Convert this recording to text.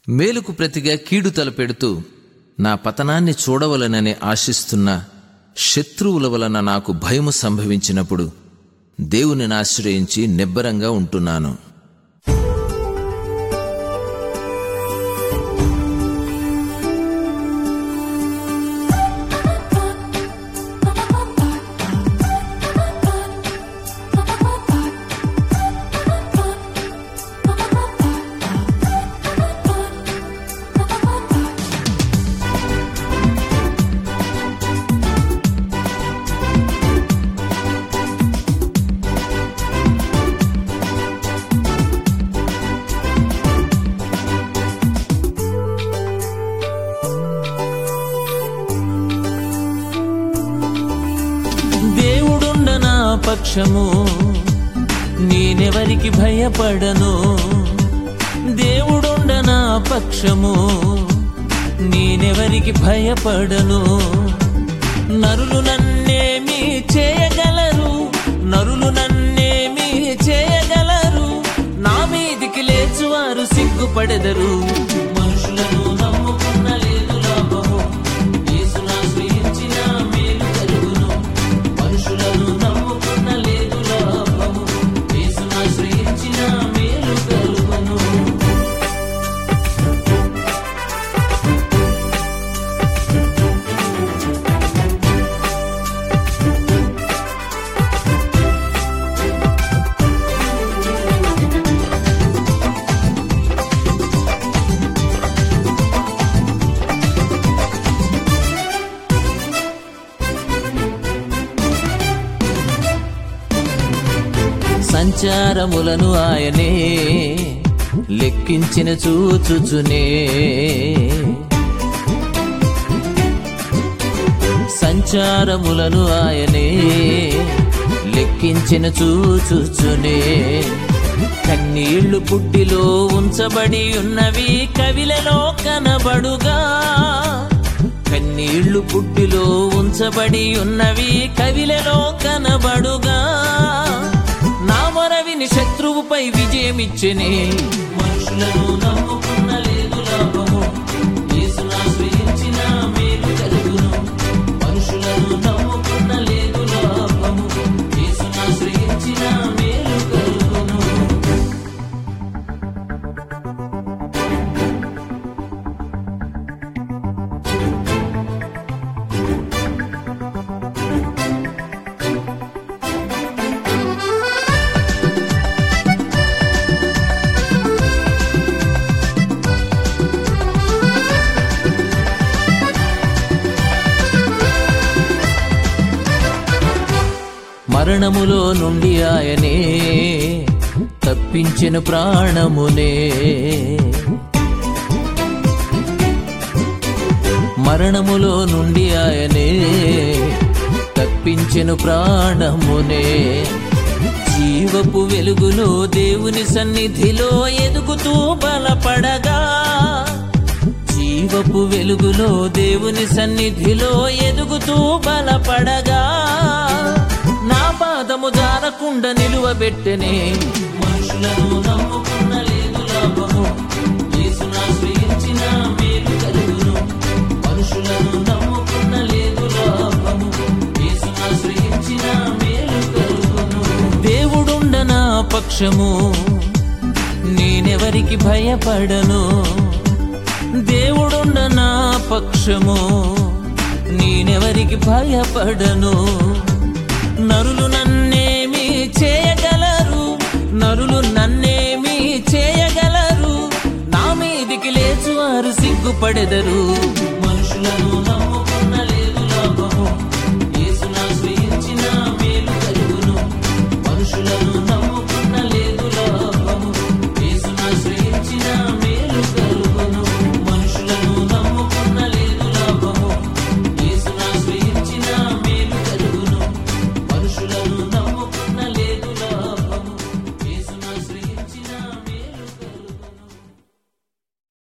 మేలుకు ప్రతిగా కీడు తలపెడుతూ నా పతనాన్ని చూడవలనని ఆశిస్తున్న శత్రువుల వలన నాకు భయము సంభవించినప్పుడు దేవునిని ఆశ్రయించి నిబ్బరంగా ఉంటున్నాను దేవుడుండ నా పక్షము నేనెవరికి భయపడను దేవుడుండ నా పక్షము నేనెవరికి భయపడను నరులు నన్నేమి చేయగలరు నరులు నన్నేమి చేయగలరు నా మీదికి లేచువారు సిగ్గుపడెదరు మనుషులను నమ్ముకున్న లేదు లాభము యేసును ఆశ్రయించిన మేలు కలుగును మనుషులను నమ్ముకున్న లేదు లాభము యేసును ఆశ్రయించిన మేలు కలుగును సంచారములను ఆయనే లెక్కించిన చూచుచునే సంచారములను ఆయనే లెక్కించిన చూచుచునే కన్నీళ్లు పుట్టిలో ఉంచబడి ఉన్నవి కవిలలో కనబడుగా కన్నీళ్లు పుట్టిలో ఉంచబడి ఉన్నవి కవిలలో కనబడుగా నా మొరవిని శత్రువుపై విజయమిచ్చనే మనుషులను నమ్ముకున్న లేదు లాభము యేసును ఆశ్రయించిన మేలు కలుగును మనుషులను నమ్ముకున్న లేదు లాభము యేసును ఆశ్రయించిన మేలు కలుగును మరణములో నుండి ఆయనే తప్పించిన ప్రాణమునే మరణములో నుండి ఆయనే తప్పించిన ప్రాణమునే జీవపు వెలుగులో దేవుని సన్నిధిలో ఎదుగుతూ బలపడగా జీవపు వెలుగులో దేవుని సన్నిధిలో ఎదుగుతూ బలపడగా నా పాదము జారకుండా నిలువబెట్టెనే మనుషులను నమ్ముకున్న లేదు లాభము యేసును ఆశ్రయించిన మేలు కలుగును మనుషులను నమ్ముకున్న లేదు లాభము యేసును ఆశ్రయించిన మేలు కలుగును దేవుడుండ నా పక్షము నేనెవరికి భయపడను దేవుడుండ నా పక్షము నేనెవరికి భయపడను నరులు నన్నేమి చేయగలరు నరులు నన్నేమి చేయగలరు నా మీదికి లేచువారు సిగ్గుపడెదరు